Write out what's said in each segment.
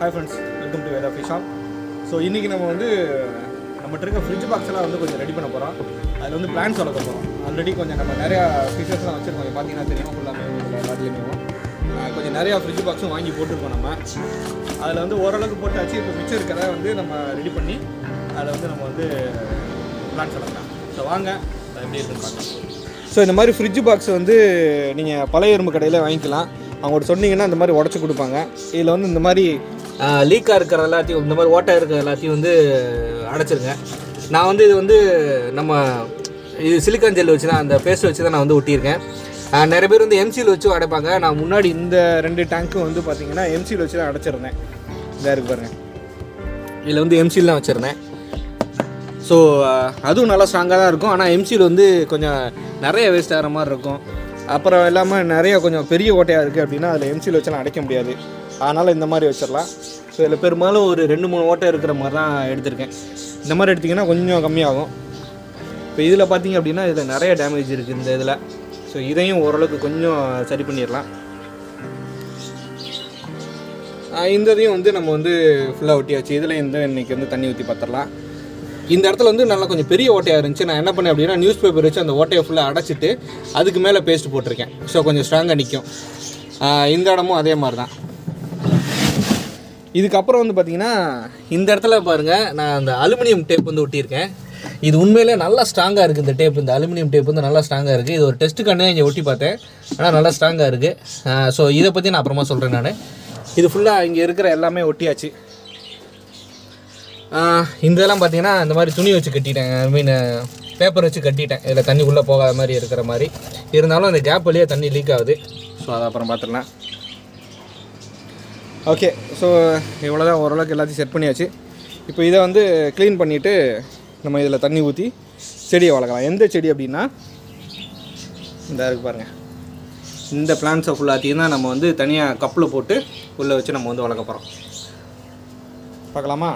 hi friends welcome to Veda fish shop so இன்றைக்கி நம்ம வந்து நம்மகிட்ட இருக்க ஃப்ரிட்ஜ் பாக்ஸ் எல்லாம் வந்து கொஞ்சம் ரெடி பண்ண போகிறோம் அதில் வந்து பிளான்ஸ் வளர்க்க போகிறோம் ஆல்ரெடி கொஞ்சம் நம்ம நிறையா ஃபிஷஸ்லாம் வச்சுருக்கோம் இங்க பார்த்தீங்கன்னா தெரியும் ஃபுல்லாமே இதில் எல்லாத்துலேயுமே கொஞ்சம் நிறையா ஃப்ரிட்ஜ் பாக்ஸும் வாங்கி போட்டிருக்கோம் நம்ம அதில் வந்து ஓரளவுக்கு போட்டாச்சு இப்போ மிச்சம் இருக்கிறத வந்து நம்ம ரெடி பண்ணி அதில் வந்து நம்ம வந்து பிளான்ஸ் வளர்க்கலாம் ஸோ வாங்க அது எப்படி இருக்குன்னு பார்க்கலாம் ஸோ இந்த மாதிரி ஃப்ரிட்ஜ் பாக்ஸ் வந்து நீங்கள் பழைய எறும்பு கடையில் வாங்கிக்கலாம் அவங்கள்ட்ட சொன்னீங்கன்னா இந்த மாதிரி உடச்சி கொடுப்பாங்க இதில் வந்து இந்த மாதிரி லீக்காக இருக்கிற எல்லாத்தையும் இந்த மாதிரி ஓட்டை இருக்கிற எல்லாத்தையும் வந்து அடைச்சிருங்க நான் வந்து இது வந்து நம்ம இது சிலிக்கான் ஜெல் வச்சு தான் அந்த பேஸ்ட் வச்சு தான் நான் வந்து ஒட்டியிருக்கேன் ஆஹ் நிறைய பேர் வந்து எம்சியில் வச்சு அடைப்பாங்க நான் முன்னாடி இந்த ரெண்டு டேங்க்கும் வந்து பார்த்தீங்கன்னா எம்சியில் வச்சு தான் அடைச்சிருந்தேன் இதாக இருக்கு பாருங்க இதில் வந்து எம்சியில் தான் வச்சுருந்தேன் ஸோ அதுவும் நல்லா ஸ்ட்ராங்காக தான் இருக்கும் ஆனால் எம்சியில் வந்து கொஞ்சம் நிறைய வேஸ்ட் ஆகிற மாதிரி இருக்கும் அப்புறம் இல்லாமல் நிறைய கொஞ்சம் பெரிய ஓட்டையாக இருக்குது அப்படின்னா அதில் எம்சியில் வச்செல்லாம் அடைக்க முடியாது அதனால் இந்த மாதிரி வச்சிடலாம் ஸோ இதில் பெரும்பாலும் ஒரு ரெண்டு மூணு ஓட்டை இருக்கிற மாதிரி தான் எடுத்திருக்கேன் இந்த மாதிரி எடுத்திங்கன்னா கொஞ்சம் கம்மியாகும் இப்போ இதில் பார்த்தீங்க அப்படின்னா இதில் நிறைய டேமேஜ் இருக்குது இந்த இதில் ஸோ இதையும் ஓரளவுக்கு கொஞ்சம் சரி பண்ணிடலாம் ஆஹ் இந்த இதையும் வந்து நம்ம வந்து ஃபுல்லாக ஒட்டியாச்சு இதில் இந்த இன்னைக்கு வந்து தண்ணி ஊற்றி பார்த்துடலாம் இந்த இடத்துல வந்து நல்லா கொஞ்சம் பெரிய ஓட்டையாக இருந்துச்சு நான் என்ன பண்ணேன் அப்படின்னா நியூஸ் பேப்பர் வச்சு அந்த ஓட்டையை ஃபுல்லாக அடைச்சிட்டு அதுக்கு மேலே பேஸ்ட் போட்டிருக்கேன் ஸோ கொஞ்சம் ஸ்ட்ராங்காக நிற்கும் இந்த இடமும் அதே மாதிரி தான் இதுக்கப்புறம் வந்து பார்த்தீங்கன்னா இந்த இடத்துல பாருங்கள் நான் அந்த அலுமினியம் டேப் வந்து ஒட்டியிருக்கேன் இது உண்மையிலே நல்லா ஸ்ட்ராங்காக இருக்குது இந்த டேப் இந்த அலுமினியம் டேப் வந்து நல்லா ஸ்ட்ராங்காக இருக்குது இது ஒரு டெஸ்ட்டுக்காண்டி இங்கே ஒட்டி பார்த்தேன் ஆனால் நல்லா ஸ்ட்ராங்காக இருக்குது ஸோ இதை பற்றி நான் அப்புறமா சொல்கிறேன் நான் இது ஃபுல்லாக இங்கே இருக்கிற எல்லாமே ஒட்டியாச்சு ஆஹ் இந்த இதெல்லாம் பார்த்தீங்கன்னா இந்த மாதிரி துணி வச்சு கட்டிட்டேன் ஐ மீன் பேப்பர் வச்சு கட்டிட்டேன் இதில் தண்ணி உள்ளே போகாத மாதிரி இருக்கிற மாதிரி இருந்தாலும் அந்த கேப் வழியாக தண்ணி லீக் ஆகுது ஸோ அதை அப்புறம் பார்த்துடலாம் ஓகே ஸோ இவ்வளோ தான் ஓரளவுக்கு எல்லாத்தையும் செட் பண்ணியாச்சு இப்போ இதை வந்து க்ளீன் பண்ணிவிட்டு நம்ம இதில் தண்ணி ஊற்றி செடியை வளர்க்கலாம் எந்த செடி அப்படின்னா இந்த இருக்கு பாருங்கள் இந்த பிளான்ஸை ஃபுல்லாத்தையும் தான் நம்ம வந்து தனியாக கப்பில் போட்டு உள்ளே வச்சு நம்ம வந்து வளர்க்க போகிறோம் பார்க்கலாமா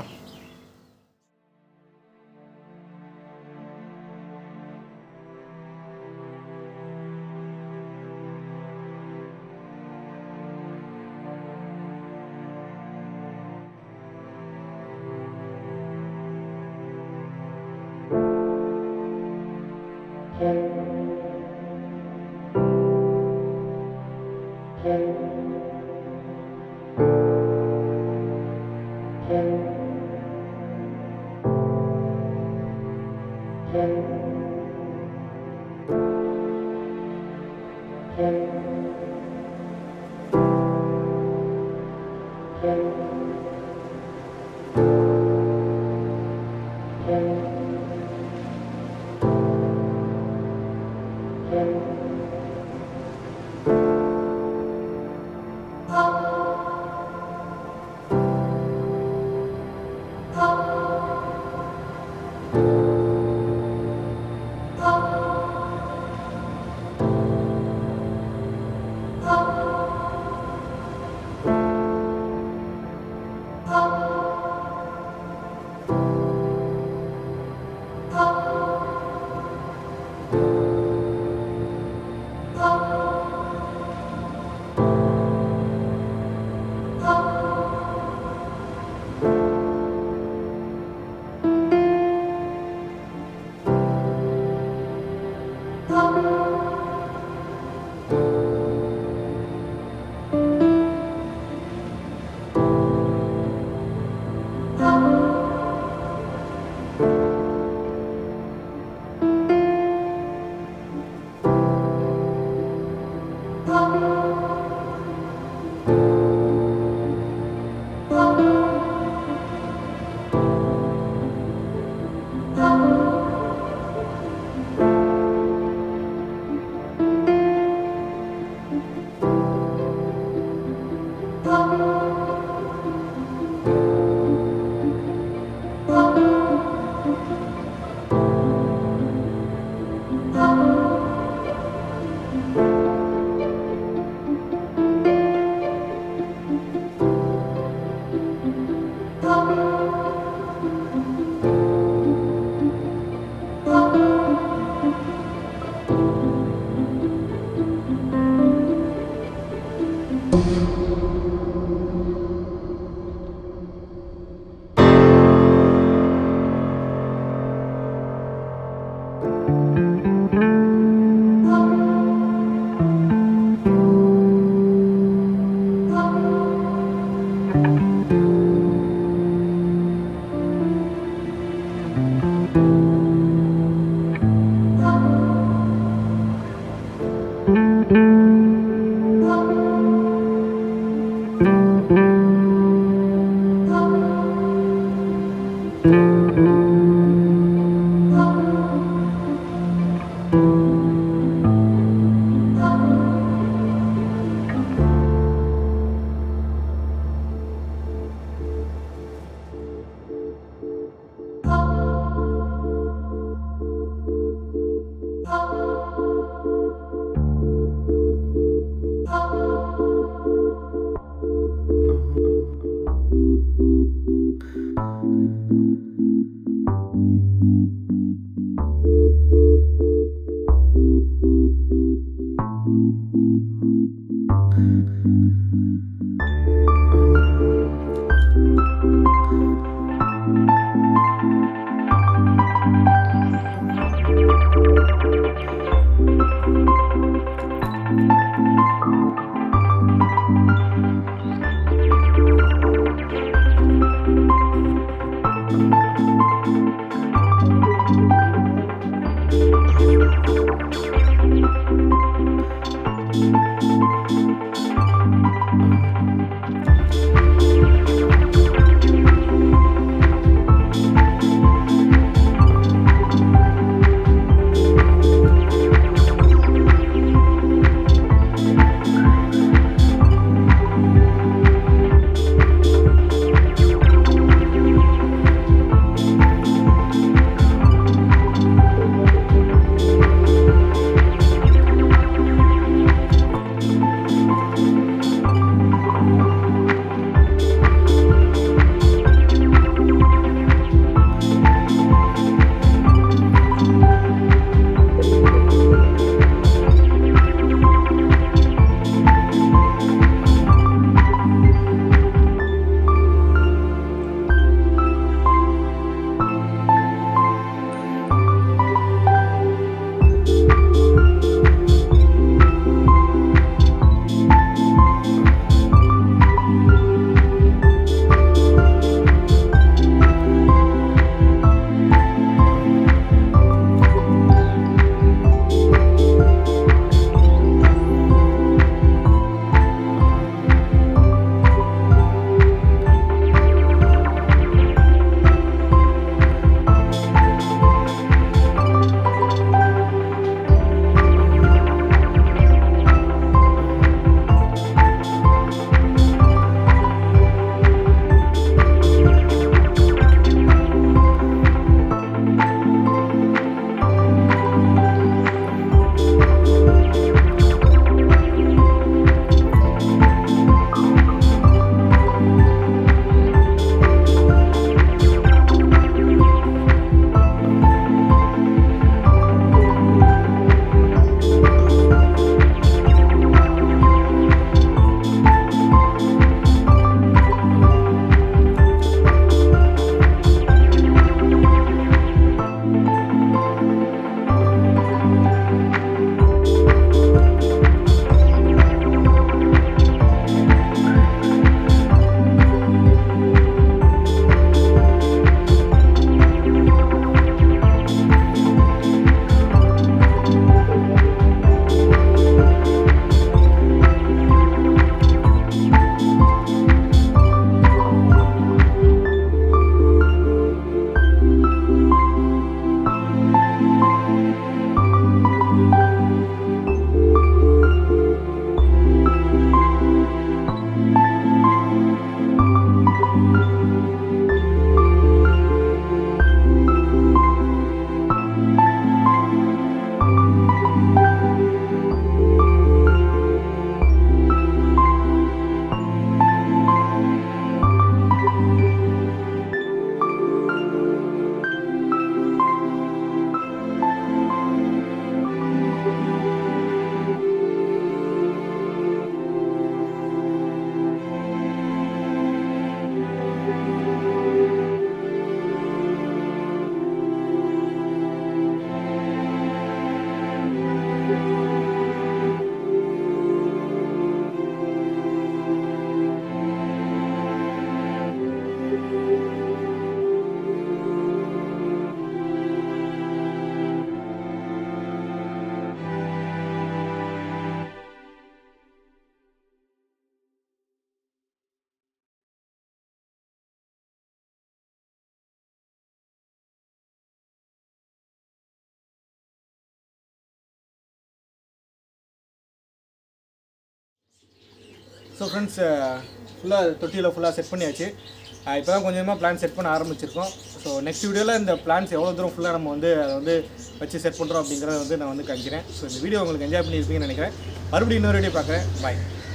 ஸோ ஃப்ரெண்ட்ஸ் ஃபுல்லாக தொட்டியில் ஃபுல்லாக செட் பண்ணியாச்சு இப்போ தான் கொஞ்சமாக பிளான் செட் பண்ண ஆரம்பிச்சிருக்கோம் ஸோ நெக்ஸ்ட் வீடியோவில் இந்த பிளான்ஸ் எவ்வளோ தூரம் ஃபுல்லாக நம்ம வந்து அதை வந்து வச்சு செட் பண்ணுறோம் அப்படிங்கிறத வந்து நான் வந்து காமிக்கிறேன் ஸோ இந்த வீடியோ உங்களுக்கு என்ஜாய் பண்ணியிருப்பீங்கன்னு நினைக்கிறேன் மறுபடியும் இன்னொரு வீடியோ பார்க்குறேன் பாய்